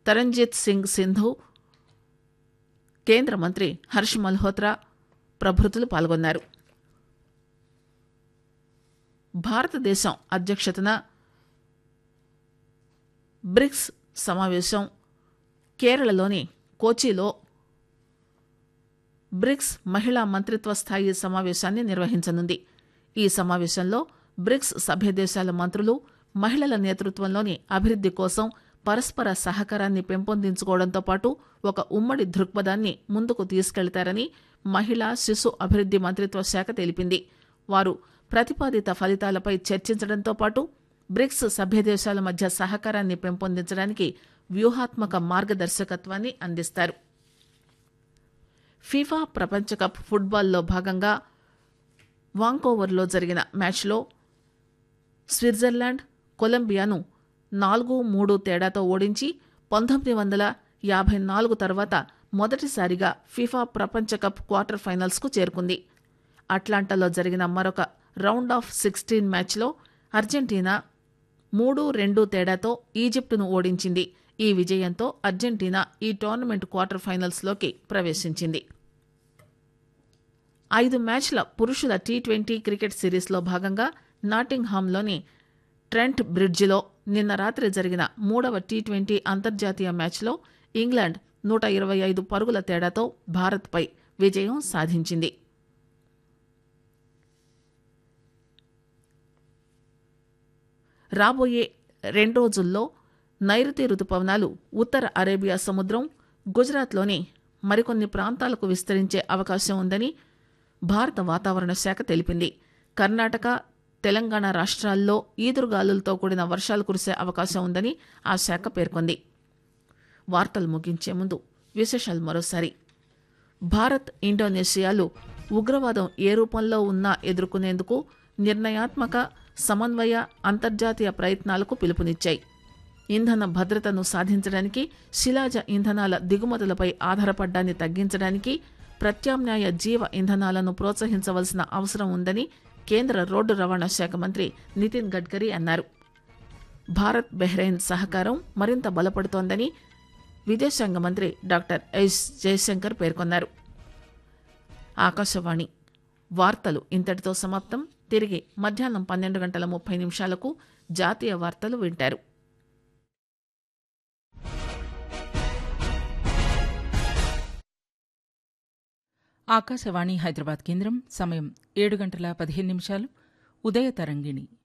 తరంజిత్ సింగ్ సింధు కేంద్ర మంత్రి హర్ష్ మల్హోత్రా ప్రభృతులు పాల్గొన్నారు భారతదేశం అధ్యక్షతన బ్రిక్స్ సమావేశం కేరళలోని కోచిలో బ్రిక్స్ మహిళా మంత్రిత్వ స్థాయి సమావేశాన్ని నిర్వహించనుంది ఈ సమావేశంలో బ్రిక్స్ సభ్య దేశాల మంత్రులు మహిళల నేతృత్వంలోని అభివృద్ది కోసం పరస్పర సహకారాన్ని పెంపొందించుకోవడంతో పాటు ఒక ఉమ్మడి దృక్పథాన్ని ముందుకు తీసుకెళ్తారని మహిళా శిశు అభివృద్ది మంత్రిత్వ శాఖ తెలిపింది వారు ప్రతిపాదిత ఫలితాలపై చర్చించడంతో పాటు బ్రిక్స్ సభ్య దేశాల మధ్య సహకారాన్ని పెంపొందించడానికి వ్యూహాత్మక మార్గదర్శకత్వాన్ని అందిస్తారు ఫీఫా ప్రపంచ కప్ ఫుట్బాల్లో భాగంగా వాంకోవర్లో జరిగిన మ్యాచ్లో స్విట్జర్లాండ్ కొలంబియాను నాలుగు మూడు తేడాతో ఓడించి పంతొమ్మిది వందల యాభై నాలుగు తర్వాత మొదటిసారిగా ఫీఫా ప్రపంచ కప్ క్వార్టర్ ఫైనల్స్కు చేరుకుంది అట్లాంటాలో జరిగిన మరొక రౌండ్ ఆఫ్ సిక్స్టీన్ మ్యాచ్లో అర్జెంటీనా మూడు రెండు తేడాతో ఈజిప్టును ఓడించింది ఈ విజయంతో అర్జెంటీనా ఈ టోర్నమెంట్ క్వార్టర్ ఫైనల్స్లోకి ప్రవేశించింది ఐదు మ్యాచ్ల పురుషుల టీ ట్వంటీ క్రికెట్ సిరీస్లో భాగంగా నాటింగ్హామ్లోని ట్రెంట్ బ్రిడ్జిలో నిన్న రాత్రి జరిగిన మూడవ టీ ట్వంటీ అంతర్జాతీయ మ్యాచ్లో ఇంగ్లాండ్ నూట ఇరవై ఐదు పరుగుల తేడాతో భారత్పై విజయం సాధించింది రాబోయే రెండు రోజుల్లో నైరుతి రుతుపవనాలు ఉత్తర అరేబియా సముద్రం గుజరాత్లోని మరికొన్ని ప్రాంతాలకు విస్తరించే అవకాశం ఉందని భారత వాతావరణ శాఖ తెలిపింది కర్ణాటక తెలంగాణ రాష్ట్రాల్లో ఈదురుగాలులతో కూడిన వర్షాలు కురిసే అవకాశం ఉందని ఆ శాఖ పేర్కొంది వార్తలు ముగించే ముందు విశేషాలు మరోసారి భారత్ ఇండోనేషియాలు ఉగ్రవాదం ఏ రూపంలో ఉన్నా ఎదుర్కొనేందుకు నిర్ణయాత్మక సమన్వయ అంతర్జాతీయ ప్రయత్నాలకు పిలుపునిచ్చాయి ఇంధన భద్రతను సాధించడానికి శిలాజ ఇంధనాల దిగుమతులపై ఆధారపడ్డాన్ని తగ్గించడానికి ప్రత్యామ్నాయ జీవ ఇంధనాలను ప్రోత్సహించవలసిన అవసరం ఉందని కేంద్ర రోడ్డు రవాణా శాఖ మంత్రి నితిన్ గడ్కరీ అన్నారు భారత్ బెహ్రెయిన్ సహకారం మరింత బలపడుతోందని విదేశాంగ మంత్రి డాక్టర్ ఎస్ జయశంకర్ పేర్కొన్నారు ఆకాశవాణి వార్తలు ఇంతటితో సమాప్తం తిరిగి మధ్యాహ్నం పన్నెండు గంటల ముప్పై నిమిషాలకు జాతీయ వార్తలు వింటారు ఆకాశవాణి హైదరాబాద్ కేంద్రం సమయం ఏడు గంటల పదిహేను నిమిషాలు ఉదయ తరంగిణి